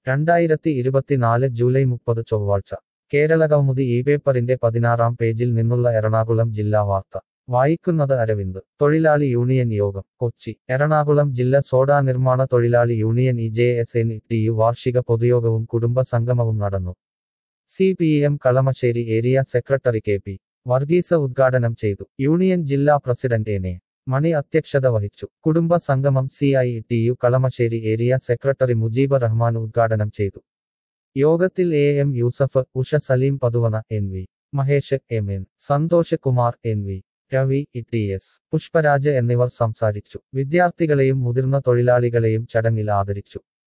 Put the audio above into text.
രണ്ടായിരത്തി ഇരുപത്തിനാല് ജൂലൈ മുപ്പത് ചൊവ്വാഴ്ച കേരളകൗമുദി ഈ പേപ്പറിന്റെ പതിനാറാം പേജിൽ നിന്നുള്ള എറണാകുളം ജില്ലാ വാർത്ത വായിക്കുന്നത് അരവിന്ദ് തൊഴിലാളി യൂണിയൻ യോഗം കൊച്ചി എറണാകുളം ജില്ല സോഡാ നിർമ്മാണ തൊഴിലാളി union E J S N T U വാർഷിക പൊതുയോഗവും കുടുംബ സംഗമവും നടന്നു C P M Kalamassery area secretary K P Varghese ഉദ്ഘാടനം ചെയ്തു യൂണിയൻ ജില്ലാ പ്രസിഡന്റ് എൻ എ മണി അധ്യക്ഷത വഹിച്ചു കുടുംബ സംഗമം C I T U Kalamassery area secretary Mujeeb Rahman ഉദ്ഘാടനം ചെയ്തു യോഗത്തിൽ A M Yusuf Usha Saleem Pathuvana N V Mahesh M N Santhosh Kumar N V Ravi T S Pushparaj എന്നിവർ സംസാരിച്ചു വിദ്യാർത്ഥികളെയും മുതിർന്ന തൊഴിലാളികളെയും ചടങ്ങിൽ ആദരിച്ചു